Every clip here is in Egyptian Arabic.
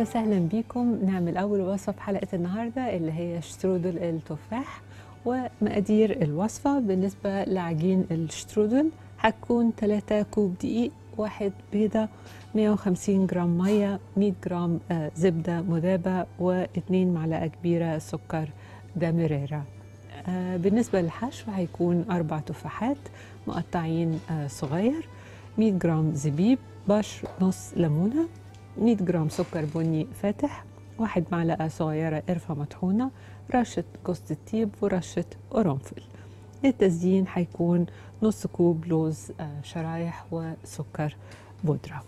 وسهلا بيكم نعمل أول وصفة في حلقة النهاردة اللي هي شترودل التفاح ومقادير الوصفة بالنسبة لعجين الشترودل هتكون 3 كوب دقيق واحد بيضة 150 جرام مية 100 جرام آه، زبدة مذابة واثنين معلقة كبيرة سكر دامريرا آه، بالنسبة للحشو هيكون أربع تفاحات مقطعين آه، صغير 100 جرام زبيب بشر نص ليمونة 100 جرام سكر بني فاتح واحد معلقة صغيرة قرفة مطحونة رشة جوز الطيب ورشة قرنفل للتزيين هيكون نص كوب لوز آه، شرايح وسكر بودرة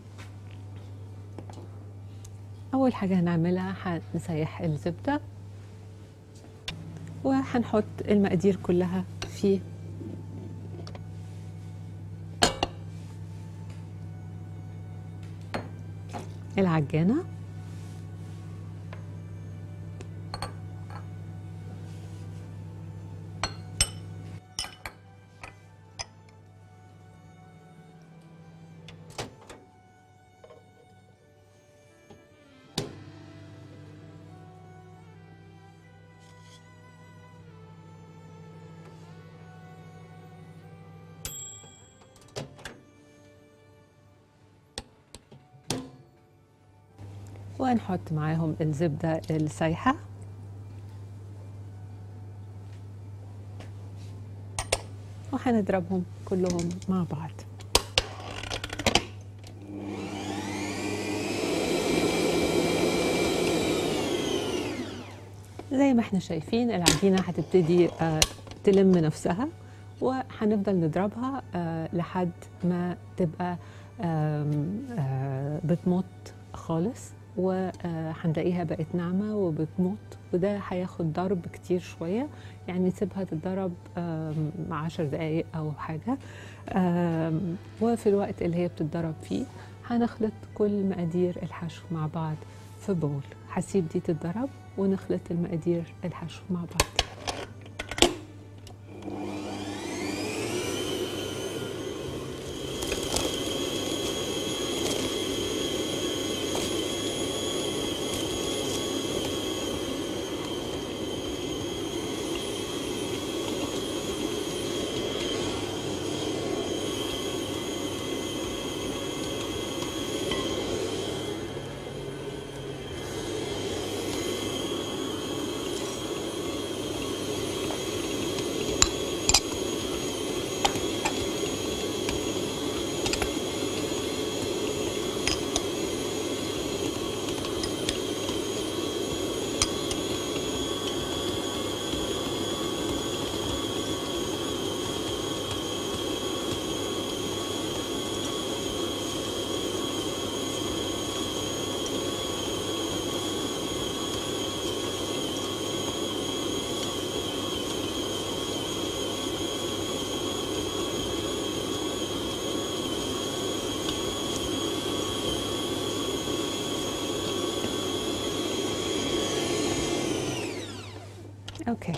أول حاجة هنعملها هنسيح الزبدة وهنحط المقادير كلها في العجانة وهنحط معاهم الزبدة السايحة وهنضربهم كلهم مع بعض زي ما احنا شايفين العجينة هتبتدي آه، تلم نفسها وهنفضل نضربها آه، لحد ما تبقى آم، آه، بتمط خالص وهنلاقيها بقت ناعمة وبتمط وده هياخد ضرب كتير شوية يعني نسيبها تتضرب آم، عشر دقايق أو حاجة آم، وفي الوقت اللي هي بتتضرب فيه هنخلط كل مقادير الحشو مع بعض في بول هسيب دي تتضرب ونخلط المقادير الحشو مع بعض اوكي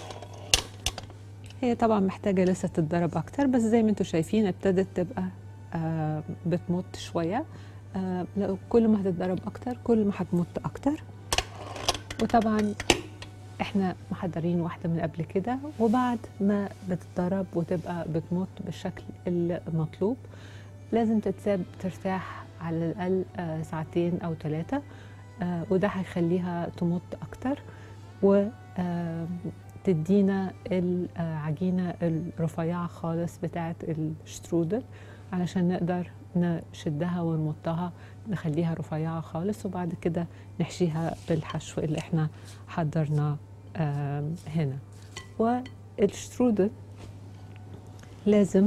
هي طبعا محتاجة لسه تتضرب أكتر بس زي ما انتم شايفين ابتدت تبقى آه بتمط شوية آه لو كل ما هتتضرب أكتر كل ما هتمط أكتر وطبعا احنا محضرين واحدة من قبل كده وبعد ما بتتضرب وتبقى بتمط بالشكل المطلوب لازم تتساب ترتاح على الأقل آه ساعتين أو ثلاثة آه وده هيخليها تمط أكتر و آه، تدينا العجينة الرفيعة خالص بتاعة الشترودل علشان نقدر نشدها ونمطها نخليها رفيعة خالص وبعد كده نحشيها بالحشو اللي احنا حضرناه آم، هنا والشترودل لازم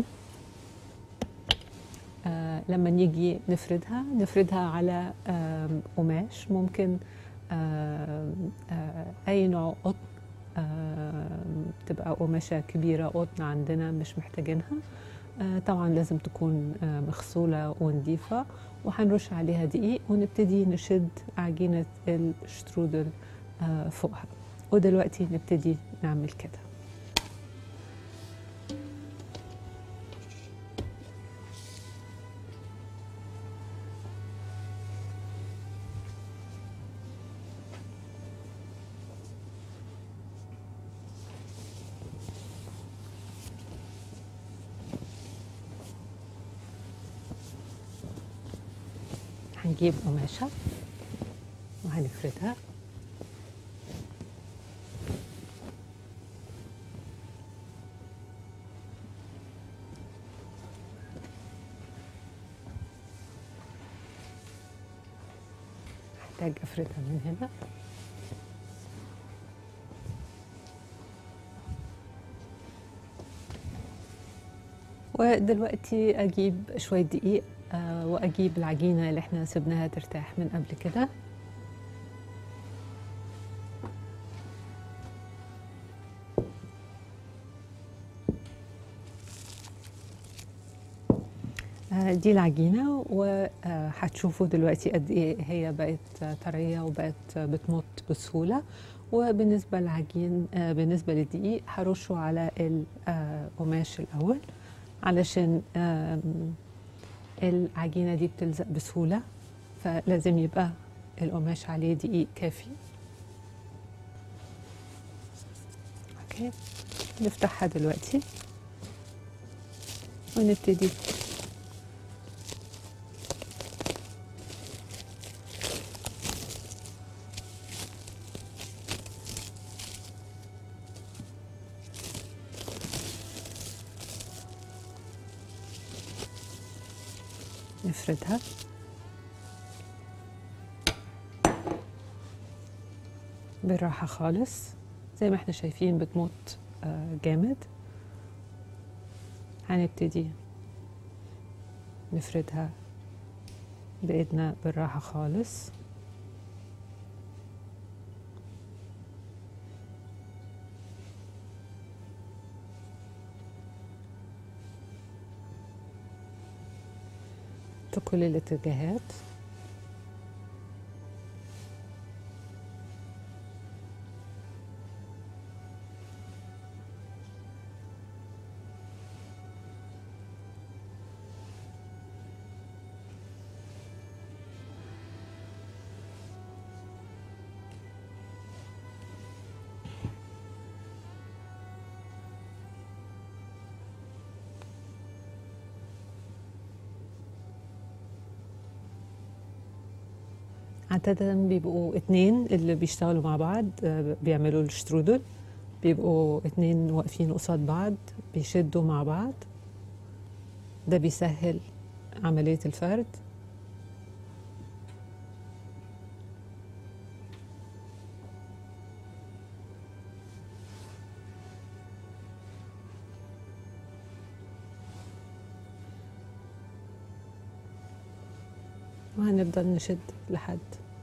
آه، لما نيجي نفردها نفردها على آم، قماش ممكن آم، آه، اي نوع قطن آم، تبقى قماشة كبيرة قطن عندنا مش محتاجينها آه، طبعا لازم تكون آه، مغسولة ونظيفة وهنرش عليها دقيق ونبتدي نشد عجينة الشترودل آه، فوقها ودلوقتي نبتدي نعمل كده هنجيب قماشة وهنفردها هحتاج افردها من هنا ودلوقتي اجيب شويه دقيق آه، واجيب العجينه اللي احنا سبناها ترتاح من قبل كده آه، دي العجينه وهتشوفوا دلوقتي قد ايه هي بقت طريه وبقت بتمط بسهوله وبالنسبه للعجين آه، بالنسبه للدقيق هرشه على القماش الاول علشان آم، العجينة دي بتلزق بسهولة فلازم يبقى القماش عليه دقيق كافي اوكي نفتحها دلوقتي ونبتدي نفردها بالراحة خالص زي ما احنا شايفين بتمط آه، جامد هنبتدي نفردها بإيدنا بالراحة خالص في كل الاتجاهات عادة بيبقوا اتنين اللي بيشتغلوا مع بعض آه، بيعملوا الشترودل بيبقوا اتنين واقفين قصاد بعض بيشدوا مع بعض ده بيسهل عملية الفرد وهنفضل نشد لحد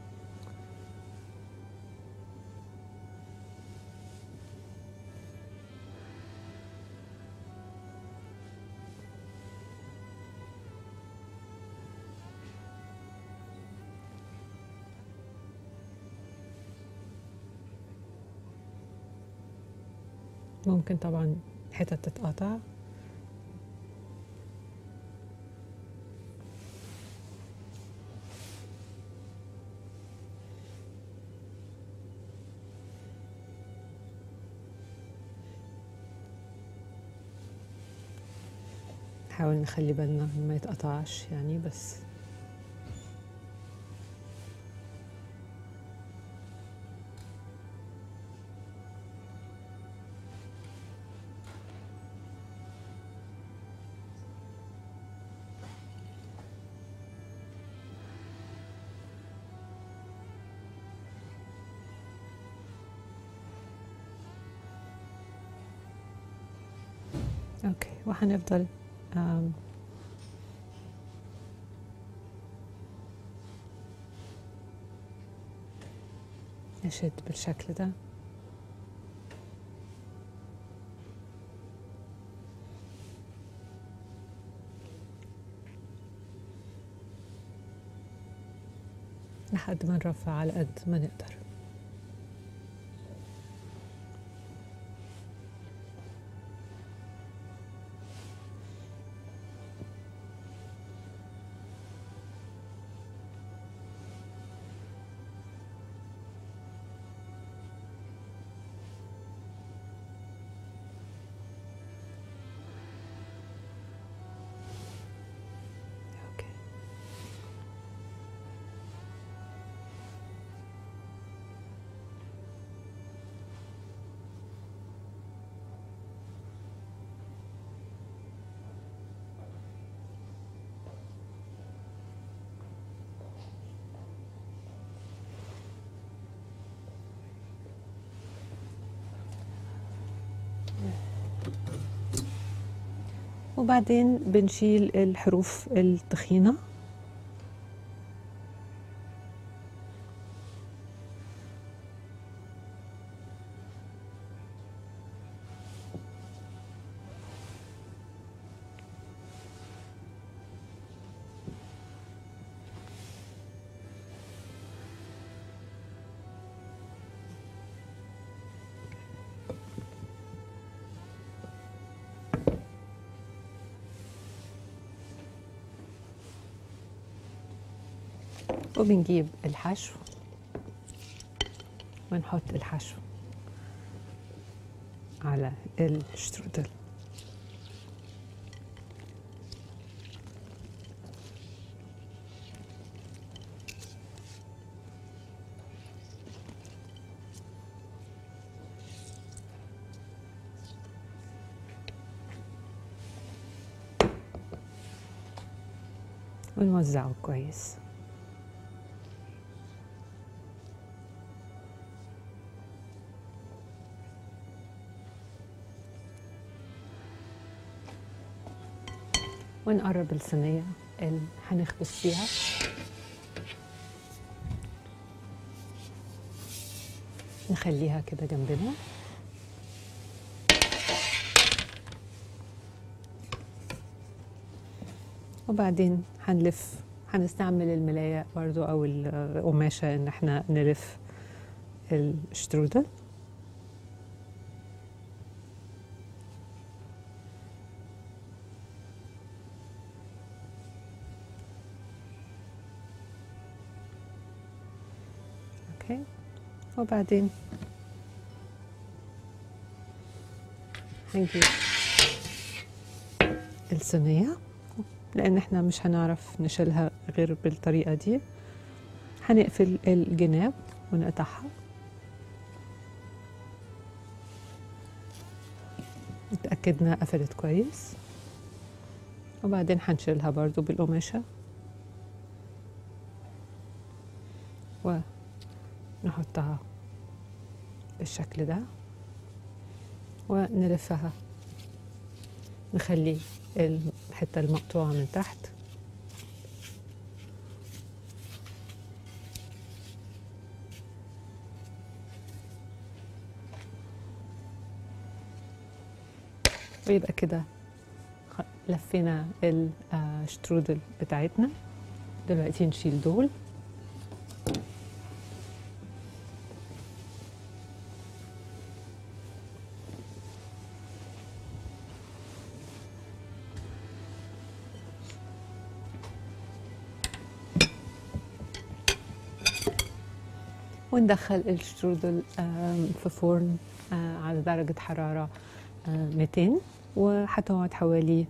ممكن طبعا حتت تتقطع نحاول نخلي بالنا إن ما يتقطعش يعني بس اوكي وهنفضل آم، نشد بالشكل ده لحد ما نرفع على قد ما نقدر اوكي وبعدين بنشيل الحروف التخينة وبنجيب الحشو ونحط الحشو على الشترودل ونوزعه كويس ونقرب الصينية اللي هنخبز فيها نخليها كده جنبنا وبعدين هنلف هنستعمل الملاية برضو أو القماشة إن احنا نلف الشترودل اوكي وبعدين هنجيب الصينية لأن احنا مش هنعرف نشيلها غير بالطريقة دي هنقفل الجناب ونقطعها اتأكدنا قفلت كويس وبعدين هنشيلها برضو بالقماشة ونحطها بالشكل ده ونلفها نخلي الحتة المقطوعة من تحت ويبقى كده لفينا الشترودل بتاعتنا دلوقتي نشيل دول وندخل الشترودل في فرن على درجة حرارة 200 وهتقعد حوالي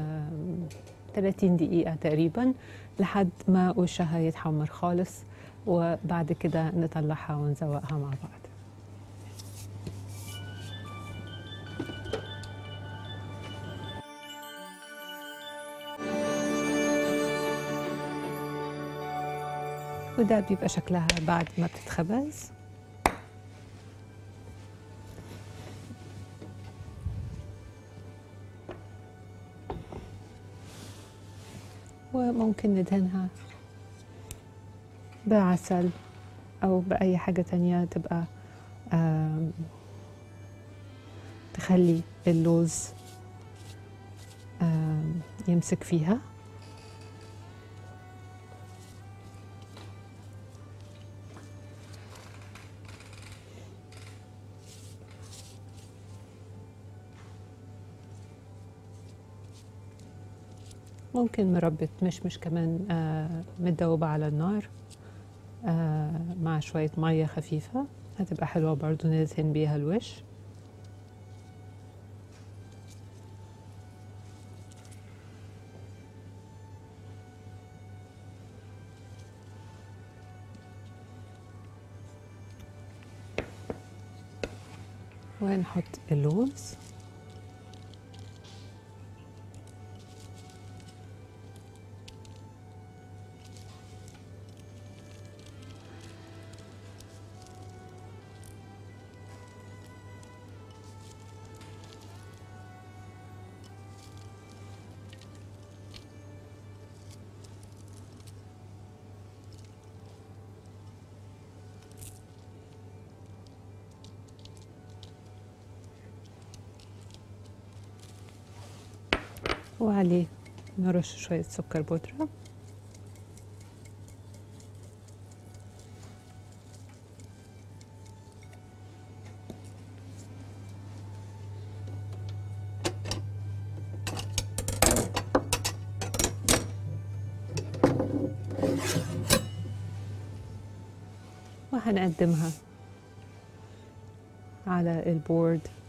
30 دقيقة تقريبا لحد ما وشها يتحمر خالص وبعد كده نطلعها ونزوقها مع بعض وده بيبقى شكلها بعد ما بتتخبز وممكن ندهنها بعسل أو بأي حاجة تانية تبقى تخلي اللوز يمسك فيها ممكن مربى مشمش كمان آه متدوبة على النار آه مع شوية مية خفيفة هتبقى حلوة برضو ندهن بيها الوش ونحط اللوز وعليه نرش شوية سكر بودرة وهنقدمها على البورد